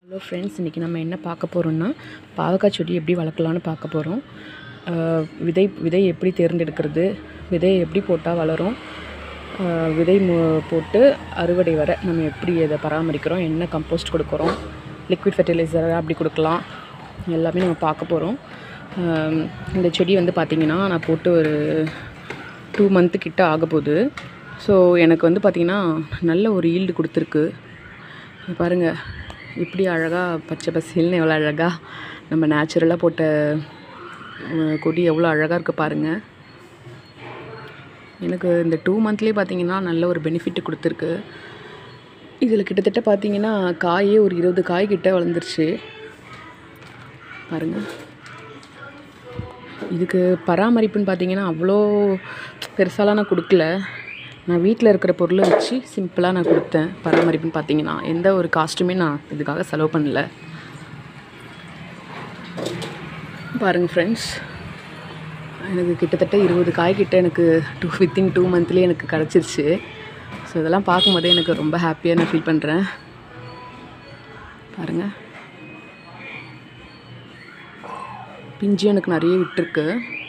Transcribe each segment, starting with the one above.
Hello friends இன்றைக்கி நம்ம என்ன பார்க்க போகிறோம்னா பாவக்காய் செடி எப்படி வளர்க்கலான்னு பார்க்க போகிறோம் விதை விதை எப்படி தேர்ந்தெடுக்கிறது விதையை எப்படி போட்டால் வளரும் ஆஹ் விதை மு- போட்டு அறுவடை வர நம்ம எப்படி அதை பராமரிக்கிறோம் என்ன கம்போஸ்ட் கொடுக்குறோம் லிக்விட் ஃபெர்டிலைசர் அப்படி கொடுக்கலாம் எல்லாமே நம்ம பார்க்க போகிறோம் இந்த செடி வந்து பார்த்திங்கன்னா நான் போட்டு ஒரு டூ மந்த்து கிட்ட ஆக போகுது ஸோ எனக்கு வந்து பார்த்திங்கன்னா நல்ல ஒரு ஈல்டு கொடுத்துருக்கு இங்க பாருங்க இப்படி அழகாக பச்சை பசேல்னு எவ்வளோ அழகாக நம்ம நேச்சுரலாக போட்ட அஹ், கொடி எவ்வளோ அழகாக இருக்குது பாருங்கள் எனக்கு இந்த டூ மந்த்லேயே பார்த்தீங்கன்னா நல்ல ஒரு பெனிஃபிட் கொடுத்துருக்கு இதில் கிட்டத்தட்ட பார்த்தீங்கன்னா காயே ஒரு இருபது காய் கிட்ட வளர்ந்துருச்சு பாருங்கள் இதுக்கு பராமரிப்புன்னு பார்த்தீங்கன்னா அவ்வளோ பெருசாலாம் நான் கொடுக்கல நான் வீட்டில் இருக்கிற பொருளை வச்சு சிம்பிளாக நான் கொடுத்தேன் பராமரிப்புன்னு பார்த்தீங்கன்னா எந்த ஒரு காஸ்ட்டுமே நான் இதுக்காக செலவு பண்ணல பாருங்கள் ஃப்ரெண்ட்ஸ் எனக்கு கிட்டத்தட்ட இருபது காய் கிட்ட எனக்கு டூ வித்தின் டூ மந்த்லேயே எனக்கு கிடச்சிருச்சு ஸோ இதெல்லாம் பார்க்கும்போதே எனக்கு ரொம்ப ஹாப்பியாக நான் ஃபீல் பண்ணுறேன் பாருங்கள் பிஞ்சு எனக்கு நிறைய விட்டுருக்கு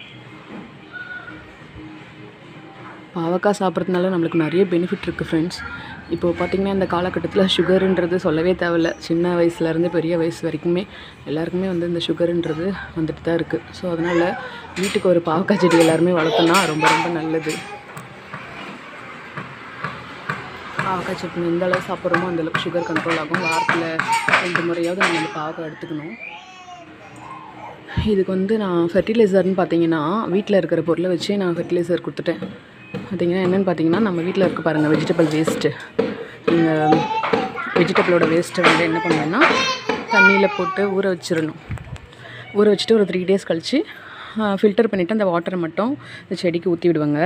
பாவக்காய் சாப்பிட்றதுனால நம்மளுக்கு நிறைய பெனிஃபிட் இருக்குது ஃப்ரெண்ட்ஸ் இப்போ பார்த்திங்கன்னா இந்த காலகட்டத்தில் சுகருன்றது சொல்லவே தேவையில்ல சின்ன வயசுலேருந்து பெரிய வயசு வரைக்குமே எல்லாருக்குமே வந்து இந்த சுகருன்றது வந்துட்டு தான் இருக்குது ஸோ அதனால் வீட்டுக்கு ஒரு பாவக்காய் செடி எல்லாருமே வளர்த்தோன்னா ரொம்ப ரொம்ப நல்லது பாவக்காய் சட்னி எந்த அளவு சாப்பிட்றோமோ அந்த அளவுக்கு சுகர் கண்ட்ரோல் ஆகும் வாரத்தில் ரெண்டு முறையாவது நம்ம இந்த பாவக்காய் எடுத்துக்கணும் இதுக்கு வந்து நான் ஃபெர்டிலைசர்னு பார்த்தீங்கன்னா வீட்டில் இருக்கிற பொருளை வச்சே நான் ஃபெர்டிலைசர் கொடுத்துட்டேன் பார்த்தீங்கன்னா என்னென்னு பார்த்தீங்கன்னா நம்ம வீட்டில் இருக்க பாருங்கள் வெஜிடபிள் வேஸ்ட்டு நீங்கள் வெஜிடபிளோட வேஸ்ட்டை வந்து என்ன பண்ணுவேன்னா தண்ணியில் போட்டு ஊற வச்சிடணும் ஊற வச்சுட்டு ஒரு த்ரீ டேஸ் கழித்து ஃபில்டர் பண்ணிவிட்டு அந்த வாட்டரை மட்டும் இந்த செடிக்கு ஊற்றி விடுவாங்க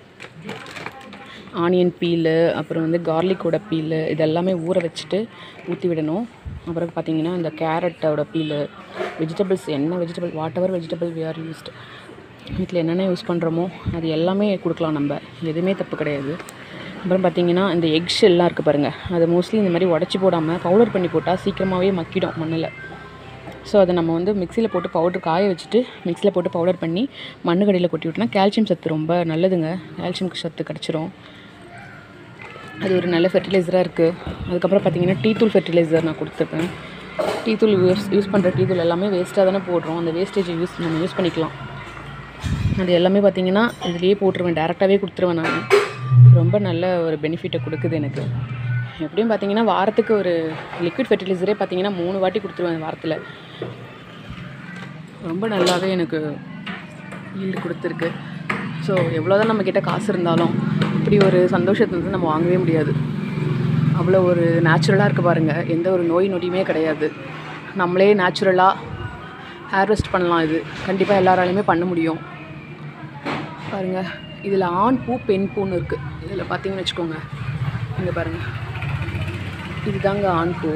ஆனியன் பீலு அப்புறம் வந்து கார்லிக்கோட பீலு இதெல்லாமே ஊற வச்சுட்டு ஊற்றி விடணும் அப்புறம் பார்த்தீங்கன்னா இந்த கேரட்டோட பீலு வெஜிடபிள்ஸ் என்ன vegetable whatever vegetable we are used வீட்டில் என்னென்ன யூஸ் பண்ணுறோமோ அது எல்லாமே கொடுக்கலாம் நம்ம எதுவுமே தப்பு கிடையாது அப்புறம் பார்த்தீங்கன்னா இந்த எக் ஷெல்லாம் இருக்குது பாருங்கள் அதை மோஸ்ட்லி இந்த மாதிரி உடச்சி போடாமல் பவுடர் பண்ணி போட்டால் சீக்கிரமாகவே மக்கிடும் மண்ணில் ஸோ அதை நம்ம வந்து மிக்சியில் போட்டு பவுடர் காய வச்சுட்டு மிக்சியில் போட்டு பவுடர் பண்ணி மண்ணு கடியில் கொட்டி விட்டோம்னா கால்சியம் சத்து ரொம்ப நல்லதுங்க கால்சியம் சத்து கிடச்சிரும் அது ஒரு நல்ல ஃபெர்டிலைசராக இருக்குது அதுக்கப்புறம் பார்த்தீங்கன்னா டீ தூள் ஃபெர்டிலைசர் நான் கொடுத்துருப்பேன் டீ தூள் யூஸ் யூஸ் பண்ணுற டீ தூள் எல்லாமே வேஸ்ட்டாக தானே போடுறோம் அந்த வேஸ்டேஜை யூஸ் நம்ம யூஸ் பண்ணிக்கலாம் அது எல்லாமே பார்த்தீங்கன்னா இதுலேயே போட்டுருவேன் டேரெக்டாகவே கொடுத்துருவேன் நான் ரொம்ப நல்ல ஒரு பெனிஃபிட்டை கொடுக்குது எனக்கு எப்படியும் பார்த்தீங்கன்னா வாரத்துக்கு ஒரு லிக்விட் ஃபெர்டிலைசரே பார்த்தீங்கன்னா மூணு வாட்டி கொடுத்துருவேன் வாரத்தில் ரொம்ப நல்லாவே எனக்கு ஈல்டு கொடுத்துருக்கு ஸோ எவ்வளோதான் நம்மக்கிட்ட காசு இருந்தாலும் இப்படி ஒரு சந்தோஷத்தை வந்து நம்ம வாங்கவே முடியாது அவ்வளோ ஒரு நேச்சுரலாக இருக்குது பாருங்கள் எந்த ஒரு நோய் நொடியுமே கிடையாது நம்மளே நேச்சுரலாக ஹேர்வெஸ்ட் பண்ணலாம் இது கண்டிப்பாக எல்லாராலையுமே பண்ண முடியும் பாருங்கள் இதில் ஆண் பூ பெண் பூன்னு இருக்குது இதில் பார்த்தீங்கன்னு வச்சுக்கோங்க இங்கே பாருங்கள் இதுதாங்க ஆண் பூ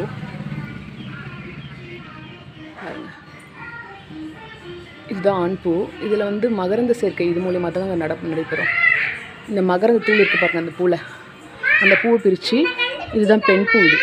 பாருங்க இதுதான் ஆண் பூ இதில் வந்து மகரந்த சேர்க்கை இது மூலியமாக தான் நட நடைபெறும் இந்த மகரந்த தூள் இருக்குது பாருங்க அந்த பூவில் அந்த பூவை பிரித்து இதுதான் பெண் பூ இது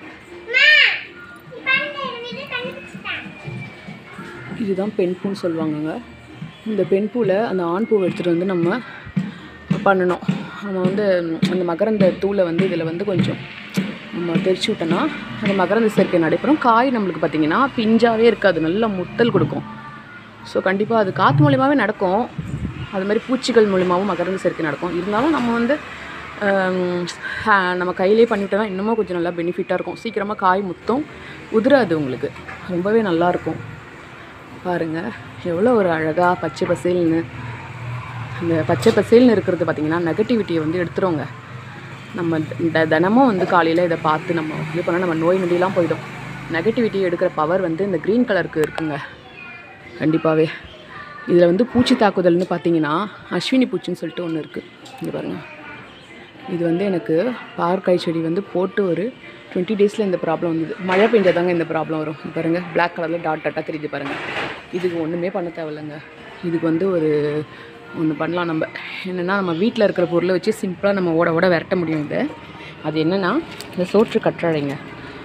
இதுதான் பெண் பூன்னு சொல்லுவாங்கங்க இந்த பெண் பூவில் அந்த ஆண் பூவை எடுத்துகிட்டு வந்து நம்ம பண்ணணும் நம்ம வந்து அந்த மகரந்த தூளை வந்து இதில் வந்து கொஞ்சம் நம்ம தெரிச்சு விட்டோன்னா அந்த மகரந்த சேர்க்கை நடைபெறும் காய் நம்மளுக்கு பார்த்திங்கன்னா பிஞ்சாவே இருக்காது நல்ல முத்தல் கொடுக்கும் ஸோ கண்டிப்பாக அது காற்று மூலியமாகவே நடக்கும் அது மாதிரி பூச்சிகள் மூலியமாகவும் மகரந்த சேர்க்கை நடக்கும் இருந்தாலும் நம்ம வந்து ஹம், ஹா- நம்ம கையிலே பண்ணிவிட்டோம்னா இன்னமும் கொஞ்சம் நல்லா பெனிஃபிட்டாக இருக்கும் சீக்கிரமாக காய் முத்தும் உதிராது உங்களுக்கு ரொம்பவே நல்லாயிருக்கும் பாருங்கள் எவ்வளோ ஒரு அழகாக பச்சை பசேல்னு இந்த பச்சை பசேல்னு இருக்கிறது பார்த்திங்கன்னா நெகட்டிவிட்டியை வந்து எடுத்துருவோங்க நம்ம இந்த தினமும் வந்து காலையில் இதை பார்த்து நம்ம இது பண்ணால் நம்ம நோய் நொடியெல்லாம் போயிடும் நெகட்டிவிட்டி எடுக்கிற பவர் வந்து இந்த க்ரீன் கலருக்கு இருக்குங்க கண்டிப்பாகவே இதில் வந்து பூச்சி தாக்குதல்னு பார்த்தீங்கன்னா அஸ்வினி பூச்சின்னு சொல்லிட்டு ஒன்று இருக்குது இங்கே பாருங்கள் இது வந்து எனக்கு பாவற்காய் செடி வந்து போட்டு ஒரு டுவெண்ட்டி டேஸில் இந்த ப்ராப்ளம் வந்தது மழை பெஞ்சாதாங்க இந்த ப்ராப்ளம் வரும் இங்க பாருங்க Black கலரில் டாட் டாட்டாக தெரியுது பாருங்கள் இதுக்கு ஒன்றுமே பண்ண தேவையில்லைங்க இதுக்கு வந்து ஒரு ஒன்று பண்ணலாம் நம்ம என்னென்னா நம்ம வீட்டில் இருக்கிற பொருளை வச்சு சிம்பிளாக நம்ம ஓட ஓட விரட்ட முடியும் இதை அது என்னென்னா இந்த சோற்று கற்றாழைங்க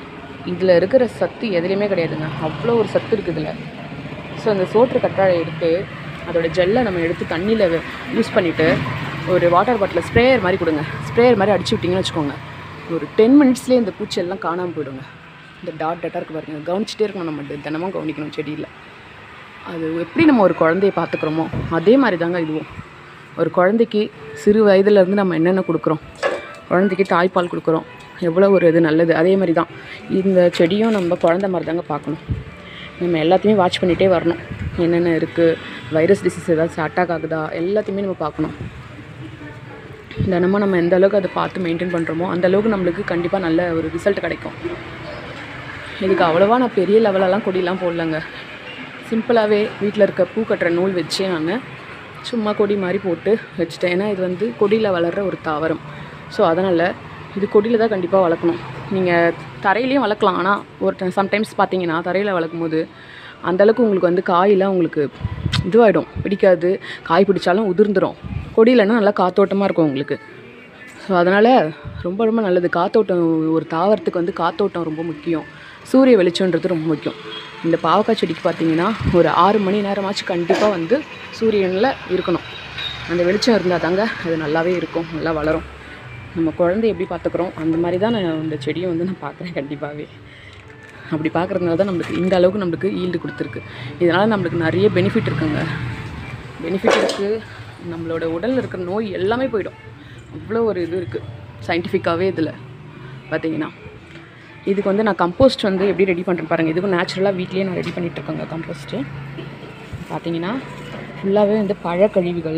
இதில் இருக்கிற சத்து எதுலேயுமே கிடையாதுங்க அவ்வளோ ஒரு சத்து இருக்குது இதில் ஸோ அந்த சோற்று கற்றாழை எடுத்து அதோட ஜெல்லை நம்ம எடுத்து தண்ணியில் யூஸ் பண்ணிவிட்டு ஒரு வாட்டர் பாட்டிலில் ஸ்ப்ரேயர் மாதிரி கொடுங்க ஸ்ப்ரேயர் மாதிரி அடிச்சு விட்டிங்கன்னு வச்சுக்கோங்க ஒரு டென் மினிட்ஸ்லேயே இந்த பூச்சி எல்லாம் காணாமல் போயிடுங்க இந்த டாட் டாட்டாக இருக்கு பாருங்க கவனிச்சிட்டே இருக்கணும் நம்ம தினமும் கவனிக்கணும் செடியில் அது எப்படி நம்ம ஒரு குழந்தைய பார்த்துக்குறோமோ அதே மாதிரி தாங்க இதுவும் ஒரு குழந்தைக்கு சிறு வயதுலேருந்து நம்ம என்னென்ன கொடுக்குறோம் குழந்தைக்கு தாய்ப்பால் கொடுக்குறோம் எவ்வளோ ஒரு இது நல்லது அதே மாதிரி தான் இந்த செடியும் நம்ம குழந்த மாதிரி தாங்க பார்க்கணும் நம்ம எல்லாத்தையுமே வாட்ச் பண்ணிகிட்டே வரணும் என்னென்ன இருக்குது வைரஸ் டிசீஸ் ஏதாச்சும் அட்டாக் ஆகுதா எல்லாத்தையுமே நம்ம பார்க்கணும் தினமும் நம்ம எந்த அளவுக்கு அதை பார்த்து மெயின்டைன் பண்ணுறோமோ அந்த அளவுக்கு நம்மளுக்கு கண்டிப்பாக நல்ல ஒரு ரிசல்ட் கிடைக்கும் இதுக்கு அவ்வளோவா நான் பெரிய லெவலெல்லாம் கொடியெல்லாம் போடலங்க சிம்பிளாகவே வீட்டில் இருக்க பூ கட்டுற நூல் வச்சு நான் சும்மா கொடி மாதிரி போட்டு வச்சுட்டேன் ஏன்னா இது வந்து கொடியில் வளர்கிற ஒரு தாவரம் ஸோ அதனால் இது கொடியில் தான் கண்டிப்பாக வளர்க்கணும் நீங்கள் தரையிலையும் வளர்க்கலாம் ஆனால் ஒரு சம்டைம்ஸ் பார்த்தீங்கன்னா தரையில் வளர்க்கும் போது அந்தளவுக்கு உங்களுக்கு வந்து காயெல்லாம் உங்களுக்கு இதுவாகிடும் பிடிக்காது காய் பிடிச்சாலும் உதிர்ந்துடும் கொடியிலன்னா நல்லா காத்தோட்டமாக இருக்கும் உங்களுக்கு ஸோ அதனால் ரொம்ப ரொம்ப நல்லது காத்தோட்டம் ஒரு தாவரத்துக்கு வந்து காத்தோட்டம் ரொம்ப முக்கியம் சூரிய வெளிச்சம்ன்றது ரொம்ப முக்கியம் இந்த பாவக்காய் செடிக்கு பார்த்தீங்கன்னா ஒரு ஆறு மணி நேரமாச்சும் கண்டிப்பாக வந்து சூரியனில் இருக்கணும் அந்த வெளிச்சம் இருந்தால் தாங்க அது நல்லாவே இருக்கும் நல்லா வளரும் நம்ம குழந்தை எப்படி பார்த்துக்குறோம் அந்த மாதிரி தான் நான் இந்த செடியை வந்து நான் பார்க்குறேன் கண்டிப்பாகவே அப்படி பார்க்குறதுனால தான் நம்மளுக்கு இந்த அளவுக்கு நம்மளுக்கு ஈல்டு கொடுத்துருக்கு இதனால் நம்மளுக்கு நிறைய பெனிஃபிட் இருக்குங்க பெனிஃபிட் இருக்குது நம்மளோட உடலில் இருக்கிற நோய் எல்லாமே போயிடும் அவ்வளோ ஒரு இது இருக்குது சயின்டிஃபிக்காகவே இதில் பார்த்தீங்கன்னா இதுக்கு வந்து நான் கம்போஸ்ட் வந்து எப்படி ரெடி பண்ணுறேன் பாருங்கள் இதுக்கும் நேச்சுரலாக வீட்லேயே நான் ரெடி பண்ணிகிட்ருக்கேங்க கம்போஸ்ட்டு பார்த்தீங்கன்னா ஃபுல்லாகவே வந்து பழக்கழிவுகள்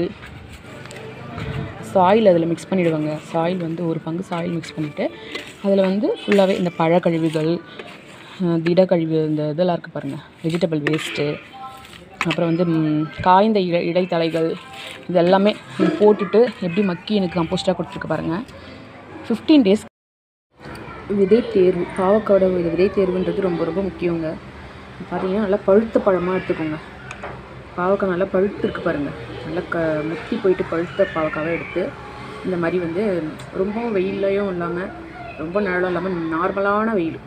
சாயில் அதில் மிக்ஸ் பண்ணிவிடுவாங்க சாயில் வந்து ஒரு பங்கு சாயில் மிக்ஸ் பண்ணிவிட்டு அதில் வந்து ஃபுல்லாகவே இந்த பழக்கழிவுகள் அஹ், திடக்கழிவு இந்த இதெல்லாம் இருக்குது பாருங்கள் வெஜிடபிள் வேஸ்ட்டு அப்புறம் வந்து ம், காய்ந்த இலை இடைத்தலைகள் இது எல்லாமே இது போட்டுட்டு எப்படி மக்கி எனக்கு கம்போஸ்ட்டாக கொடுத்துருக்கு பாருங்கள் ஃபிஃப்டீன் டேஸ் விதை தேர்வு பாவக்காவோட இந்த விதை தேர்வுன்றது ரொம்ப ரொம்ப முக்கியங்க பார்த்தீங்கன்னா நல்லா பழுத்த பழமாக எடுத்துக்கோங்க பாவக்காய் நல்லா பழுத்து இருக்கு பாருங்கள் நல்லா க முத்தி போயிட்டு பழுத்த பாவக்காவை எடுத்து இந்த மாதிரி வந்து ரொம்ப வெயில்லையும் இல்லாமல் ரொம்ப நிழலும் இல்லாமல் நார்மலான வெயில்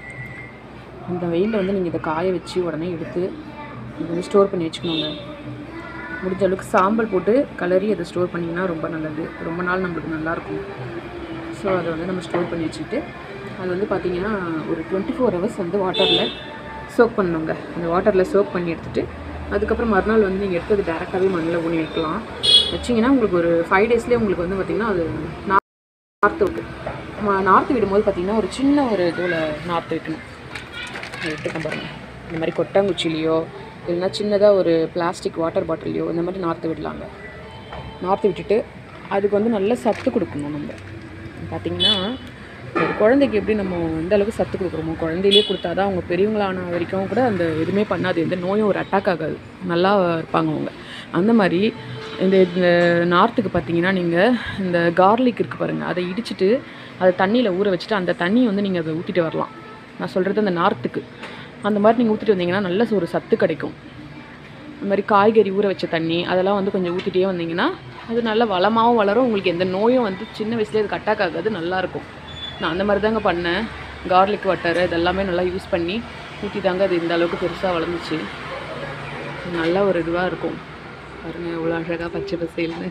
இந்த வெயிலில் வந்து நீங்கள் இதை காய வச்சு உடனே எடுத்து இது வந்து ஸ்டோர் பண்ணி வச்சுக்கணுங்க முடிஞ்ச அளவுக்கு சாம்பல் போட்டு கலரி அதை ஸ்டோர் பண்ணிங்கன்னா ரொம்ப நல்லது ரொம்ப நாள் நம்மளுக்கு நல்லாயிருக்கும் ஸோ அதை வந்து நம்ம ஸ்டோர் பண்ணி வச்சுக்கிட்டு அது வந்து பார்த்திங்கன்னா ஒரு டுவெண்ட்டி ஃபோர் ஹவர்ஸ் வந்து வாட்டரில் சோக் பண்ணணுங்க அந்த வாட்டரில் சோக் பண்ணி எடுத்துகிட்டு அதுக்கப்புறம் மறுநாள் வந்து நீங்கள் எடுத்து அது டேரெக்டாகவே மண்ணில் ஊனி வைக்கலாம் வச்சிங்கன்னா உங்களுக்கு ஒரு ஃபைவ் டேஸ்லேயே உங்களுக்கு வந்து பார்த்திங்கன்னா அது நார்த்து விட்டு நார்த்து விடும்போது பார்த்திங்கன்னா ஒரு சின்ன ஒரு இதில் நார்த்து வைக்கணும் எடுத்துக்கேன் பாருங்கள் இந்த மாதிரி கொட்டாங்குச்சிலையோ இல்லைன்னா சின்னதாக ஒரு பிளாஸ்டிக் வாட்டர் பாட்டிலையோ இந்த மாதிரி நார்த்து விடலாங்க நார்த்து விட்டுட்டு அதுக்கு வந்து நல்ல சத்து கொடுக்கணும் நம்ம பார்த்திங்கன்னா ஒரு குழந்தைக்கு எப்படி நம்ம எந்த அளவுக்கு சத்து கொடுக்குறோமோ குழந்தையிலே கொடுத்தா தான் அவங்க பெரியவங்களான வரைக்கும் கூட அந்த எதுவுமே பண்ணாது எந்த நோயும் ஒரு அட்டாக் ஆகாது நல்லா இருப்பாங்க அவங்க அந்த மாதிரி இந்த இந்த நார்த்துக்கு பார்த்தீங்கன்னா நீங்கள் இந்த கார்லிக் இருக்குது பாருங்கள் அதை இடிச்சிட்டு அதை தண்ணியில் ஊற வச்சுட்டு அந்த தண்ணியை வந்து நீங்கள் அதை ஊற்றிட்டு வரலாம் நான் சொல்கிறது அந்த நார்த்துக்கு அந்த மாதிரி நீங்கள் ஊற்றிட்டு வந்தீங்கன்னா நல்ல ஒரு சத்து கிடைக்கும் இந்த மாதிரி காய்கறி ஊற வச்ச தண்ணி அதெல்லாம் வந்து கொஞ்சம் ஊற்றிட்டே வந்தீங்கன்னா அது நல்ல வளமாகவும் வளரும் உங்களுக்கு எந்த நோயும் வந்து சின்ன வயசுலேயே அது அட்டாக் ஆகாது நல்லாயிருக்கும் நான் அந்த மாதிரி தாங்க பண்ணேன் கார்லிக் வாட்டர் இதெல்லாமே நல்லா யூஸ் பண்ணி ஊற்றி தாங்க அது இந்த அளவுக்கு பெருசாக வளர்ந்துச்சு நல்ல ஒரு இதுவாக இருக்கும் பாருங்க எவ்வளோ அழகாக பச்சை பசேல்னு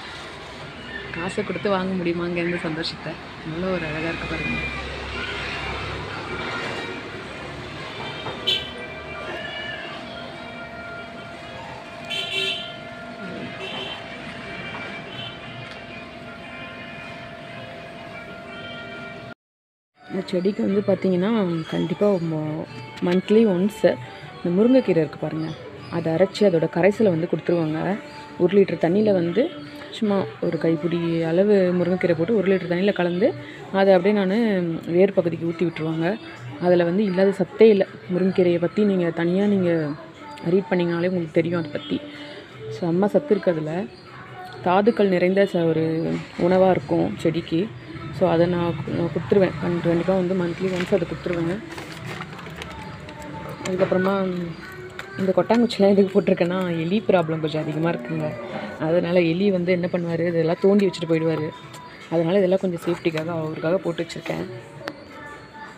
காசை கொடுத்து வாங்க முடியுமாங்க இந்த சந்தோஷத்தை நல்ல ஒரு அழகாக இருக்கு பாருங்க இந்த செடிக்கு வந்து பார்த்தீங்கன்னா கண்டிப்பாக மந்த்லி ஒன்ஸு இந்த முருங்கைக்கீரை இருக்குது பாருங்கள் அதை அரைச்சி அதோட கரைசலை வந்து கொடுத்துருவாங்க ஒரு லிட்டர் தண்ணியில் வந்து சும்மா ஒரு கைப்பிடி அளவு முருங்கைக்கீரை போட்டு ஒரு லிட்டர் தண்ணியில் கலந்து அதை அப்படியே நான் வேர் பகுதிக்கு ஊற்றி விட்டுருவாங்க அதில் வந்து இல்லாத சத்தே இல்லை முருங்கைக்கீரையை பற்றி நீங்கள் தனியாக நீங்கள் ரீட் பண்ணிங்கனாலே உங்களுக்கு தெரியும் அதை பற்றி செம்ம சத்து இருக்குது அதில் தாதுக்கள் நிறைந்த ச ஒரு உணவாக இருக்கும் செடிக்கு ஸோ அதை நான் கு- நான் கொடுத்துருவேன் கண்டிப்பாக வந்து மந்த்லி ஒன்ஸ் அதை கொடுத்துருவேன் அதுக்கப்புறமா ம், இந்த கொட்டாங்குச்சிலாம் எதுக்கு போட்டிருக்கேன்னா எலி ப்ராப்ளம் கொஞ்சம் அதிகமாக இருக்குங்க அதனால் எலி வந்து என்ன பண்ணுவார் இதெல்லாம் தோண்டி வச்சுட்டு போயிடுவார் அதனால் இதெல்லாம் கொஞ்சம் சேஃப்டிக்காக அவருக்காக போட்டு வச்சுருக்கேன்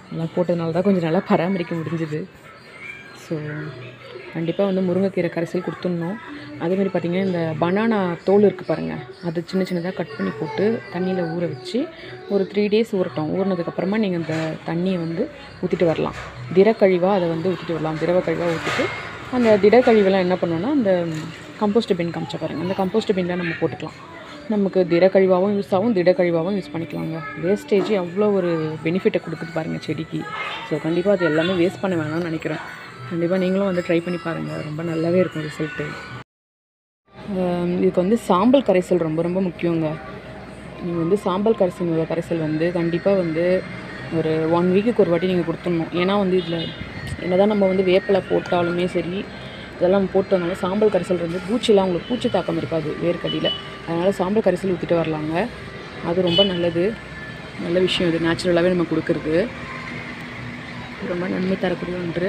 எல்லாம் போட்டதுனால தான் கொஞ்சம் நல்லா பராமரிக்க முடிஞ்சுது ஸோ கண்டிப்பாக வந்து முருங்கைக்கீரை கரைசல் கொடுத்துடணும் அதேமாதிரி பார்த்திங்கன்னா இந்த பனானா தோல் இருக்குது பாருங்கள் அது சின்ன சின்னதாக கட் பண்ணி போட்டு தண்ணியில் ஊற வச்சு ஒரு த்ரீ டேஸ் ஊறட்டும் ஊறினதுக்கப்புறமா நீங்கள் இந்த தண்ணியை வந்து ஊற்றிட்டு வரலாம் திடக்கழிவாக அதை வந்து ஊற்றிட்டு வரலாம் திரவ கழிவாக ஊற்றிட்டு அந்த திடக்கழிவெல்லாம் என்ன பண்ணோன்னா அந்த கம்போஸ்ட் பின் காமிச்ச பாருங்கள் அந்த கம்போஸ்ட் பின்னில் நம்ம போட்டுக்கலாம் நமக்கு திடக்கழிவாகவும் யூஸ் ஆகும் திடக்கழிவாகவும் யூஸ் பண்ணிக்கலாங்க வேஸ்டேஜ் அவ்வளோ ஒரு பெனிஃபிட்டை கொடுக்குது பாருங்கள் செடிக்கு ஸோ கண்டிப்பாக அது எல்லாமே வேஸ்ட் பண்ண வேணாம்னு நினைக்கிறேன் கண்டிப்பாக நீங்களும் வந்து ட்ரை பண்ணி பாருங்கள் ரொம்ப நல்லாவே இருக்கும் ரிசல்ட்டு இதுக்கு வந்து சாம்பல் கரைசல் ரொம்ப ரொம்ப முக்கியங்க நீங்கள் வந்து சாம்பல் கரைசல் கரைசல் வந்து கண்டிப்பாக வந்து ஒரு ஒன் வீக்குக்கு ஒரு வாட்டி நீங்கள் கொடுத்துடணும் ஏன்னா வந்து இதில் என்ன தான் நம்ம வந்து வேப்பிலை போட்டாலுமே சரி இதெல்லாம் போட்டோம்னால சாம்பல் கரைசல் வந்து பூச்சிலாம் உங்களுக்கு பூச்சி தாக்கம் இருக்காது வேர்க்கடியில் அதனால் சாம்பல் கரைசல் ஊற்றிட்டு வரலாங்க அது ரொம்ப நல்லது நல்ல விஷயம் இது நேச்சுரலாகவே நம்ம கொடுக்குறது ரொம்ப நன்மை தரக்கூடிய ஒன்று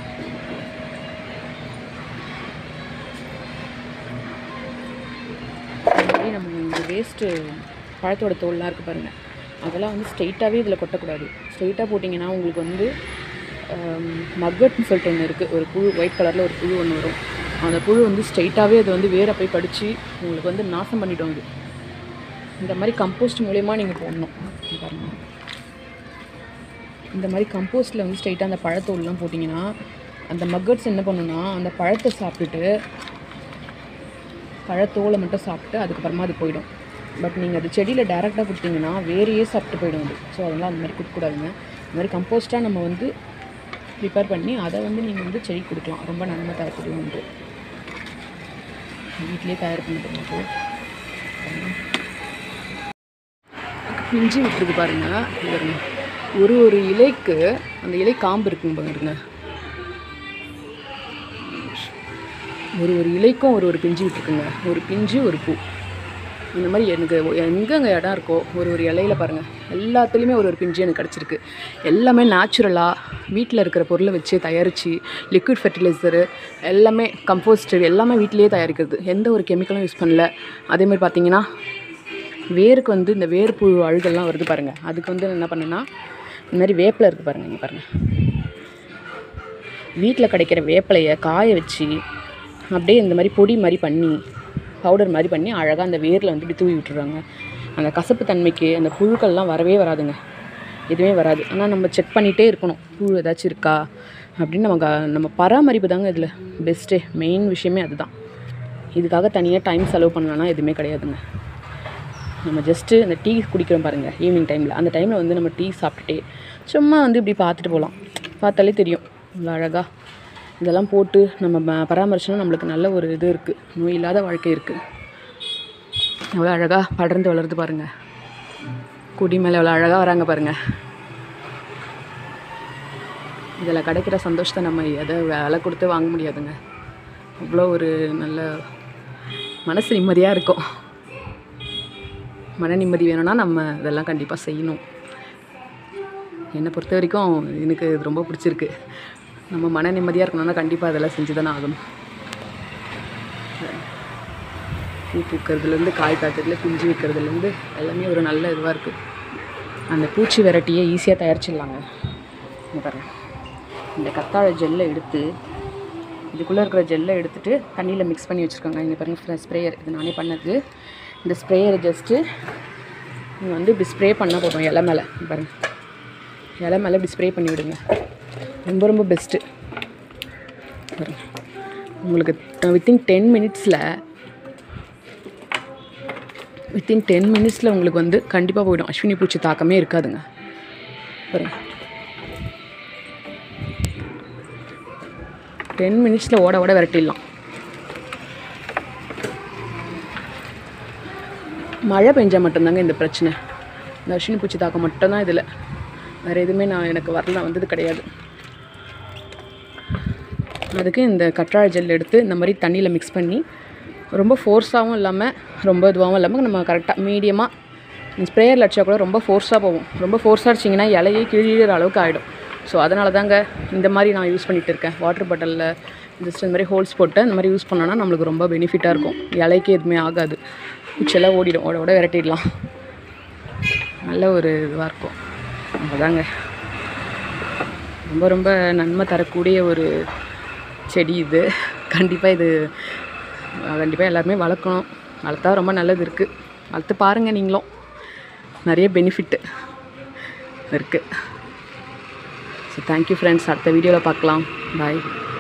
மாதிரி நம்ம இந்த வேஸ்ட்டு பழத்தோட தோல்லாம் இருக்குது பாருங்கள் அதெல்லாம் வந்து ஸ்ட்ரெயிட்டாகவே இதில் கொட்டக்கூடாது ஸ்ட்ரெயிட்டாக போட்டிங்கன்னா உங்களுக்கு வந்து மக்கட்னு சொல்லிட்டு ஒன்று இருக்குது ஒரு புழு ஒயிட் கலரில் ஒரு புழு ஒன்று வரும் அந்த புழு வந்து ஸ்ட்ரெயிட்டாகவே அது வந்து வேரை போய் கடிச்சு உங்களுக்கு வந்து நாசம் பண்ணிட்டு வந்து இந்த மாதிரி கம்போஸ்ட் மூலயமா நீங்கள் போடணும் இங்க பாருங்க இந்த மாதிரி கம்போஸ்ட்டில் வந்து ஸ்ட்ரெயிட்டாக அந்த பழத்தோல்லாம் போட்டிங்கன்னா அந்த மக்கட்ஸ் என்ன பண்ணுன்னா அந்த பழத்தை சாப்பிட்டுட்டு பழத்தோலை மட்டும் சாப்பிட்டு அதுக்கப்புறமா அது போயிடும் பட் நீங்கள் அது செடியில் டேரெக்டாக கொடுத்தீங்கன்னா வேறையே சாப்பிட்டு போயிடும் அது ஸோ அதெல்லாம் அந்த மாதிரி கொடுக்கக்கூடாதுங்க இந்த மாதிரி கம்போஸ்ட்டாக நம்ம வந்து ப்ரிப்பேர் பண்ணி அதை வந்து நீங்கள் வந்து செடி கொடுக்கலாம் ரொம்ப நன்மை தரக்கூடிய ஒன்று வீட்டிலே தயார் பண்ணிட்டு பிஞ்சு விட்டுருக்கு பாருங்க இது பாருங்க. ஒரு ஒரு இலைக்கு அந்த இலை காம்பு இருக்குங்க பாருங்க ஒரு ஒரு இலைக்கும் ஒரு ஒரு பிஞ்சு விட்டுருக்குங்க ஒரு பிஞ்சு ஒரு பூ இந்த மாதிரி எனக்கு எங்கெங்க இடம் இருக்கோ ஒரு ஒரு இலையில பாருங்கள் எல்லாத்துலேயுமே ஒரு ஒரு பிஞ்சு எனக்கு கிடச்சிருக்கு எல்லாமே நேச்சுரலாக வீட்டில் இருக்கிற பொருளை வச்சு தயாரித்து லிக்விட் ஃபெர்டிலைசரு எல்லாமே கம்போஸ்டர் எல்லாமே வீட்டிலேயே தயாரிக்கிறது எந்த ஒரு கெமிக்கலும் யூஸ் பண்ணல அதேமாதிரி பார்த்தீங்கன்னா வேருக்கு வந்து இந்த வேர்ப்புழு அழுகெல்லாம் வருது பாருங்கள் அதுக்கு வந்து என்ன பண்ணேன்னா இந்த மாதிரி வேப்பிலை இருக்குது பாருங்கள் இங்கே பாருங்கள் வீட்டில் கிடைக்கிற வேப்பிலையை காய வச்சு அப்படியே இந்த மாதிரி பொடி மாதிரி பண்ணி பவுடர் மாதிரி பண்ணி அழகாக அந்த வேரில் வந்து இப்படி தூவி விட்டுறாங்க அந்த கசப்பு தன்மைக்கு அந்த புழுக்கள்லாம் வரவே வராதுங்க எதுவுமே வராது ஆனால் நம்ம செக் பண்ணிகிட்டே இருக்கணும் புழு ஏதாச்சும் இருக்கா அப்படின்னு நம்ம க- நம்ம பராமரிப்பு தாங்க இதில் பெஸ்ட்டு மெயின் விஷயமே அதுதான் இதுக்காக தனியாக டைம் செலவு பண்ணலான்னா எதுவுமே கிடையாதுங்க நம்ம ஜஸ்ட்டு இந்த டீ குடிக்கிறோம் பாருங்கள் ஈவினிங் டைமில் அந்த டைமில் வந்து நம்ம டீ சாப்பிட்டுட்டே சும்மா வந்து இப்படி பார்த்துட்டு போகலாம் பார்த்தாலே தெரியும் இவ்வளோ அழகாக இதெல்லாம் போட்டு நம்ம ம- பராமரிச்சோன்னா நம்மளுக்கு நல்ல ஒரு இது இருக்குது நோய் இல்லாத வாழ்க்கை இருக்குது எவ்வளோ அழகாக படர்ந்து வளருது பாருங்கள் கொடி மேலே எவ்வளோ அழகாக வராங்க பாருங்கள் இதில் கிடைக்கிற சந்தோஷத்தை நம்ம எதை விலை கொடுத்து வாங்க முடியாதுங்க அவ்வளோ ஒரு நல்ல மனசு நிம்மதியாக இருக்கும் மன நிம்மதி வேணும்னா நம்ம இதெல்லாம் கண்டிப்பாக செய்யணும் என்னை பொறுத்த வரைக்கும் எனக்கு இது ரொம்ப பிடிச்சிருக்கு நம்ம மன நிம்மதியாக இருக்கணும்னா கண்டிப்பாக இதெல்லாம் செஞ்சு தானே ஆகணும் பூ பூக்கிறதுலேருந்து காய் காய்க்கிறதுல பிஞ்சு வைக்கிறதுலேருந்து எல்லாமே ஒரு நல்ல இதுவாக இருக்குது அந்த பூச்சி வெரைட்டியை ஈஸியாக தயாரிச்சிடலாங்க இங்க பாருங்க இந்த கத்தாழை ஜெல்லை எடுத்து இதுக்குள்ளே இருக்கிற ஜெல்லை எடுத்துட்டு தண்ணியில் மிக்ஸ் பண்ணி வச்சுருக்காங்க இங்கே பாருங்க ஸ்ப்ரேயர் இது நானே பண்ணது இந்த ஸ்ப்ரேயரை ஜஸ்ட்டு நீங்கள் வந்து இப்படி ஸ்ப்ரே பண்ணால் போதும் இலை மேலே இங்க பாருங்க இலை மேலே இப்படி ஸ்ப்ரே பண்ணி விடுங்க ரொம்ப ரொம்ப பெஸ்ட்டு பாருங்க உங்களுக்கு வித்தின் டென் மினிட்ஸில் வித்தின் டென் மினிட்ஸில் உங்களுக்கு வந்து கண்டிப்பாக போயிடும் அஸ்வினி பூச்சி தாக்கமே இருக்காதுங்க பாருங்க டென் மினிட்ஸில் ஓட ஓட விரட்டிடலாம் மழை பெஞ்சால் மட்டும்தாங்க இந்த பிரச்சனை இந்த அஸ்வினி பூச்சி தாக்கம் மட்டும்தான் இதில் வேறு எதுவுமே நான் எனக்கு வரல வந்தது கிடையாது அதுக்கு இந்த கற்றாழை ஜெல் எடுத்து இந்த மாதிரி தண்ணியில் மிக்ஸ் பண்ணி ரொம்ப ஃபோர்ஸாகவும் இல்லாமல் ரொம்ப இதுவாகவும் இல்லாமல் நம்ம கரெக்டாக மீடியமாக ஸ்ப்ரேயரில் அடிச்சா கூட ரொம்ப ஃபோர்ஸாக போகும் ரொம்ப ஃபோர்ஸாக அடிச்சிங்கன்னா இலையே கிழிகிற அளவுக்கு ஆகிடும் ஸோ அதனால தாங்க இந்த மாதிரி நான் யூஸ் பண்ணிகிட்டு இருக்கேன் வாட்டர் பாட்டிலில் ஜஸ்ட் இந்த மாதிரி ஹோல்ஸ் போட்டு இந்த மாதிரி யூஸ் பண்ணோன்னா நம்மளுக்கு ரொம்ப பெனிஃபிட்டாக இருக்கும் இலைக்கு எதுவுமே ஆகாது பூச்செல்லாம் ஓடிடும் ஓட ஓட விரட்டிடலாம் நல்ல ஒரு இதுவாக இருக்கும் அவ்வளோதாங்க ரொம்ப ரொம்ப நன்மை தரக்கூடிய ஒரு செடி இது கண்டிப்பாக இது கண்டிப்பாக எல்லாருமே வளர்க்கணும் வளர்த்தா ரொம்ப நல்லது இருக்குது வளர்த்து பாருங்கள் நீங்களும் நிறைய பெனிஃபிட்டு இருக்குது ஸோ தேங்க்யூ ஃப்ரெண்ட்ஸ் அடுத்த வீடியோவில் பார்க்கலாம் பாய்